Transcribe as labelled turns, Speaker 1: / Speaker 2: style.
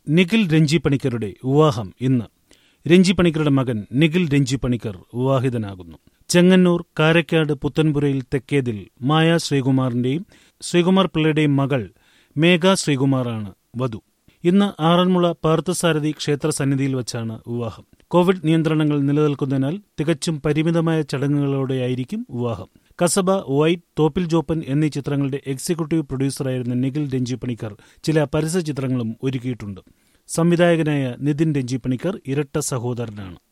Speaker 1: നിഖിൽ രഞ്ജി പണിക്കരുടെ വിവാഹം ഇന്ന് രഞ്ജി പണിക്കരുടെ മകൻ നിഖിൽ രഞ്ജി പണിക്കർ വിവാഹിതനാകുന്നു ചെങ്ങന്നൂർ കാരക്കാട് പുത്തൻപുരയിൽ തെക്കേതിൽ മായ ശ്രീകുമാറിന്റെയും ശ്രീകുമാർ പിള്ളയുടെയും മകൾ മേഘ ശ്രീകുമാറാണ് വധു ഇന്ന് ആറന്മുള പാർത്ഥസാരഥി ക്ഷേത്ര സന്നിധിയിൽ വച്ചാണ് വിവാഹം കോവിഡ് നിയന്ത്രണങ്ങൾ നിലനിൽക്കുന്നതിനാൽ തികച്ചും പരിമിതമായ ചടങ്ങുകളോടെയായിരിക്കും വിവാഹം കസബ വൈറ്റ് തോപ്പിൽ ജോപ്പൻ എന്നീ ചിത്രങ്ങളുടെ എക്സിക്യൂട്ടീവ് പ്രൊഡ്യൂസറായിരുന്ന നിഖിൽ രഞ്ജി പണിക്കർ ചില പരസ്യ ചിത്രങ്ങളും ഒരുക്കിയിട്ടുണ്ട് സംവിധായകനായ നിതിൻ രഞ്ജി പണിക്കർ ഇരട്ട സഹോദരനാണ്